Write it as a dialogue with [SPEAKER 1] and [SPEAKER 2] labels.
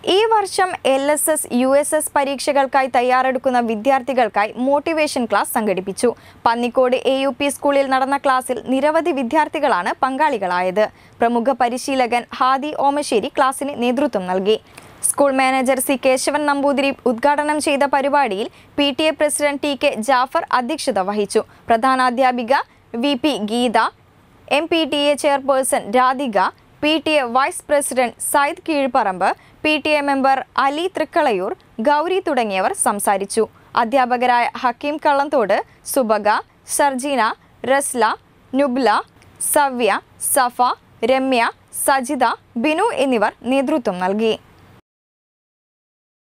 [SPEAKER 1] ഈ വർഷം L S S U S S പരീക്ഷകൾക്കായി തയ്യാറെടുക്കുന്ന വിദ്യാർത്ഥികൾക്കായി മോട്ടിവേഷൻ ക്ലാസ് സംഘടിപ്പിച്ചു പന്നിക്കോട് എ യു പി സ്കൂളിൽ നടന്ന ക്ലാസ്സിൽ നിരവധി വിദ്യാർത്ഥികളാണ് പങ്കാളികളായത് പ്രമുഖ പരിശീലകൻ ഹാദി ഓമശ്ശേരി ക്ലാസ്സിന് നേതൃത്വം നൽകി school manager C Kesavan Namboothiri ഉദ്ഘാടനം ചെയ്ത പരിപാടിയിൽ P T A president T K Jafar അധ്യക്ഷത വഹിച്ചു പ്രധാനാധ്യാപിക V P Geetha M P T A chairperson Radhika P T A vice president Sayyid Keezhuparamba P T A member Ali Thrikkalayur Gauri തുടങ്ങിയവർ സംസാരിച്ചു അധ്യാപകരായ ഹക്കീം കള്ളന്തോട് സുബക ഷർജീന റസ്ല നുബ്ല സവ്യ സഫ രമ്യ സജിത ബിനു എന്നിവർ നേതൃത്വം നൽകി